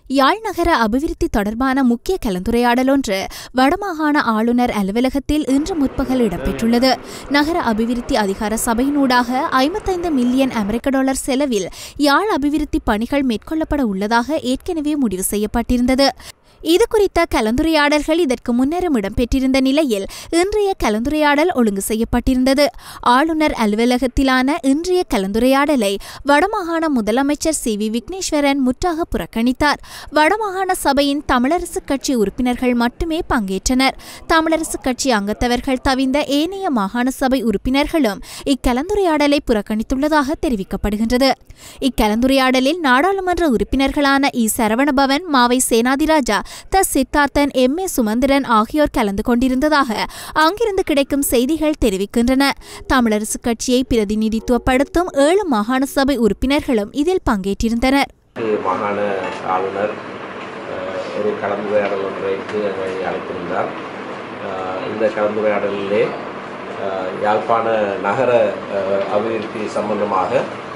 யாழ் நகர அபிவிருத்தி தொடர்பான முக்கிய கலந்துரையாடல் ஒன்று வடமாகாண ஆளுநர் அலுவலகத்தில் இன்று முற்பகல் இடம்பெற்றுள்ளது நகர அபிவிருத்தி அதிகார சபையினூடாக ஐம்பத்தைந்து மில்லியன் அமெரிக்க டாலர் செலவில் யாழ் அபிவிருத்தி பணிகள் மேற்கொள்ளப்பட உள்ளதாக ஏற்கனவே முடிவு செய்யப்பட்டிருந்தது இது குறித்த கலந்துரையாடல்கள் இதற்கு முன்னரும் இடம்பெற்றிருந்த நிலையில் இன்றைய கலந்துரையாடல் ஒழுங்கு செய்யப்பட்டிருந்தது ஆளுநர் அலுவலகத்திலான இன்றைய கலந்துரையாடலை வடமாகாண முதலமைச்சர் சி வி விக்னேஸ்வரன் முற்றாக புறக்கணித்தார் வடமாகாண சபையின் தமிழரசு கட்சி உறுப்பினர்கள் மட்டுமே பங்கேற்றனர் தமிழரசு கட்சி அங்கத்தவர்கள் தவிர்ந்த ஏனைய மாகாண சபை உறுப்பினர்களும் இக்கலந்துரையாடலை புறக்கணித்துள்ளதாக தெரிவிக்கப்படுகின்றது இக்கலந்துரையாடலில் நாடாளுமன்ற உறுப்பினர்களான இ சரவணபவன் மாவை சேனாதிராஜா த சித்தார்த்தன் எம் ஏ சுமந்திரன் ஆகியோர் கலந்து கொண்டிருந்ததாக அங்கிருந்து கிடைக்கும் செய்திகள் தெரிவிக்கின்றன தமிழரசு கட்சியை பிரதிநிதித்துவப்படுத்தும் ஏழு மாகாண சபை உறுப்பினர்களும் இதில் பங்கேற்றிருந்தனர் மாகாண ஆளுநர் அஹ், ஒரு கலந்துரையாடல் ஒன்றைக்கு எங்களை அழைத்திருந்தார் அஹ், இந்த கலந்துரையாடலிலே அஹ், யாழ்ப்பாண நகர அஹ், அபிவிருத்தி சம்பந்தமாக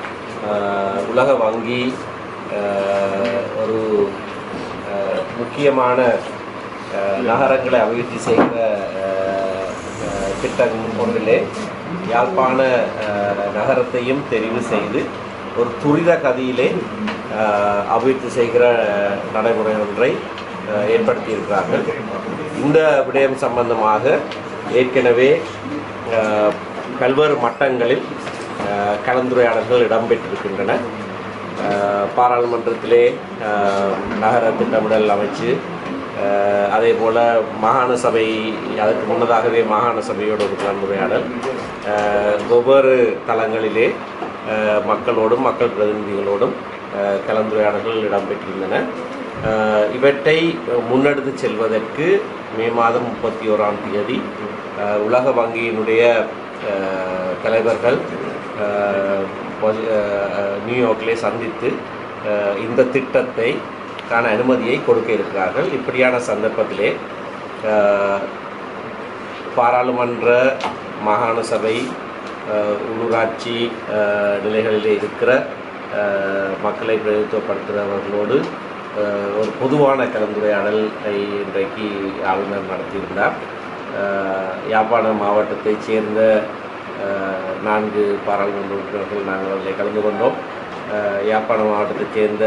அஹ், உலக வங்கி அஹ், ஒரு அஹ், முக்கியமான அஹ், நகரங்களை அபிவிருத்தி செய்கிற அஹ், அஹ், திட்டம் ஒன்றிலே யாழ்ப்பாண அஹ், நகரத்தையும் தெரிவு செய்து ஒரு துரித கதியிலே அஹ், அபிவிருத்தி செய்கிற நடைமுறை ஒன்றை அஹ், ஏற்படுத்தியிருக்கிறார்கள் இந்த விடயம் சம்பந்தமாக ஏற்கனவே அஹ், பல்வேறு மட்டங்களில் அஹ், கலந்துரையாடல்கள் இடம்பெற்றிருக்கின்றன அஹ், பாராளுமன்றத்திலே அஹ், நகர திட்டமிடல் அமைச்சு அஹ், அதே போல் மாகாண சபை அதற்கு முன்னதாகவே மாகாண சபையோட ஒரு கலந்துரையாடல் அஹ், ஒவ்வொரு தளங்களிலே அஹ், மக்களோடும் மக்கள் பிரதிநிதிகளோடும் அஹ், கலந்துரையாடல்கள் இடம்பெற்றிருந்தன அஹ், இவற்றை முன்னெடுத்து செல்வதற்கு மே மாதம் முப்பத்தி ஓராம் தேதி அஹ், உலக வங்கியினுடைய அஹ், தலைவர்கள் அஹ், பொசி- அஹ், நியூயார்க்கிலே சந்தித்து அஹ், இந்த திட்டத்தை கான அனுமதியை கொடுக்க இருக்கிறார்கள் இப்படியான சந்தர்ப்பத்திலே அஹ், பாராளுமன்ற மாகாண சபை அஹ், உள்ளூராட்சி அஹ், நிலைகளிலே இருக்கிற அஹ், மக்களை பிரதித்துவப்படுத்துகிறவர்களோடு அஹ், ஒரு பொதுவான கலந்துரையாடலை இன்றைக்கு ஆளுநர் நடத்தியிருந்தார் அஹ், யாழ்ப்பாணம் மாவட்டத்தைச் சேர்ந்த அஹ், நான்கு பாராளுமன்ற உறுப்பினர்கள் நாங்கள் அதில் கலந்து கொண்டோம் அஹ், யாழ்ப்பாணம் மாவட்டத்தைச் சேர்ந்த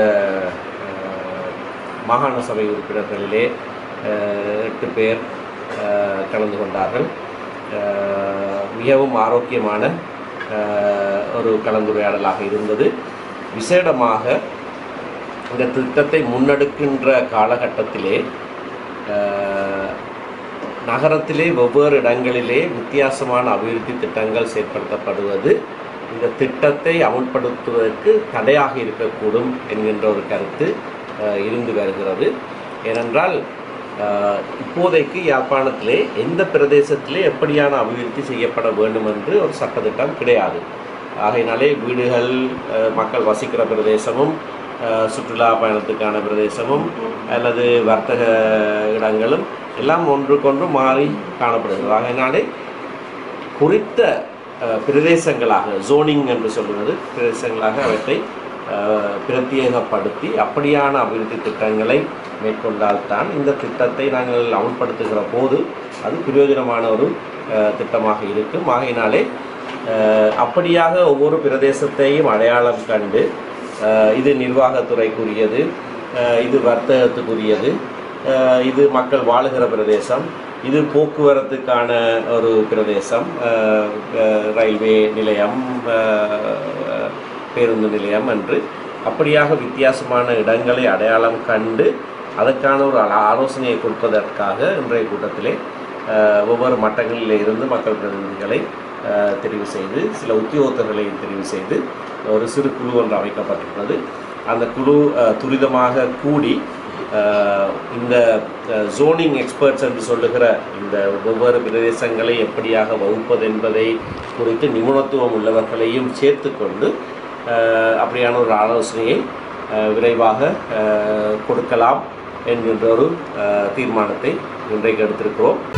அஹ், மாகாண சபை உறுப்பினர்களிலே அஹ், எட்டு பேர் அஹ், கலந்து கொண்டார்கள் அஹ், மிகவும் ஆரோக்கியமான அஹ், ஒரு கலந்துரையாடலாக இருந்தது விசேடமாக இந்த திட்டத்தை முன்னெடுக்கின்ற காலகட்டத்திலே அஹ், நகரத்திலே வெவ்வேறு இடங்களிலே வித்தியாசமான அபிவிருத்தி திட்டங்கள் செயற்படுத்தப்படுவது இந்த திட்டத்தை அமுல்படுத்துவதற்கு தடையாக இருக்கக்கூடும் என்கின்ற ஒரு கருத்து அஹ், இருந்து வருகிறது ஏனென்றால் அஹ், இப்போதைக்கு யாழ்ப்பாணத்திலே எந்த பிரதேசத்திலே எப்படியான அபிவிருத்தி செய்யப்பட வேண்டும் என்று ஒரு சட்டத்திட்டம் கிடையாது ஆகையினாலே வீடுகள் அஹ், மக்கள் வசிக்கிற பிரதேசமும் அஹ், சுற்றுலா பயணத்துக்கான பிரதேசமும் அல்லது வர்த்தக இடங்களும் எல்லாம் ஒன்றுக்கொன்று மாறி காணப்படுகிறது ஆகையினாலே குறித்த அஹ், பிரதேசங்களாக ஜோனிங் என்று சொல்லுவது பிரதேசங்களாக அவற்றை அஹ், பிரத்யேகப்படுத்தி அப்படியான அபிவிருத்தி திட்டங்களை மேற்கொண்டால்தான் இந்த திட்டத்தை நாங்கள் அமுல்படுத்துகிற போது அது பிரயோஜனமான ஒரு அஹ், திட்டமாக இருக்கும் ஆகையினாலே அஹ், அப்படியாக ஒவ்வொரு பிரதேசத்தையும் அடையாளம் கண்டு அஹ், இது நிர்வாகத்துறைக்குரியது அஹ், இது வர்த்தகத்துக்குரியது அஹ், இது மக்கள் வாழுகிற பிரதேசம் இது போக்குவரத்துக்கான ஒரு பிரதேசம் அஹ், அஹ், ரயில்வே நிலையம் அஹ், பேருந்து நிலையம் என்று அப்படியாக வித்தியாசமான இடங்களை அடையாளம் கண்டு அதற்கான ஒரு ஆலோ- ஆலோசனையை கொடுப்பதற்காக இன்றைய கூட்டத்திலே அஹ், ஒவ்வொரு மட்டங்களில் இருந்து மக்கள் பிரதிநிதிகளை அஹ், தெரிவு செய்து சில உத்தியோகத்தர்களை தெரிவு செய்து ஒரு சிறு குழு ஒன்று அமைக்கப்பட்டிருக்கிறது அந்த குழு அஹ், துரிதமாக கூடி அஹ், இந்த ஜோனிங் எக்ஸ்பர்ட்ஸ் என்று சொல்லுகிற இந்த ஒவ்வொரு பிரதேசங்களை எப்படியாக வகுப்பது என்பதை குறித்து நிபுணத்துவம் உள்ளவர்களையும் சேர்த்து கொண்டு அஹ், அப்படியான ஒரு ஆலோசனையை அஹ், விரைவாக அஹ், கொடுக்கலாம் என்கின்ற ஒரு அஹ், தீர்மானத்தை இன்றைக்கு எடுத்திருக்கிறோம்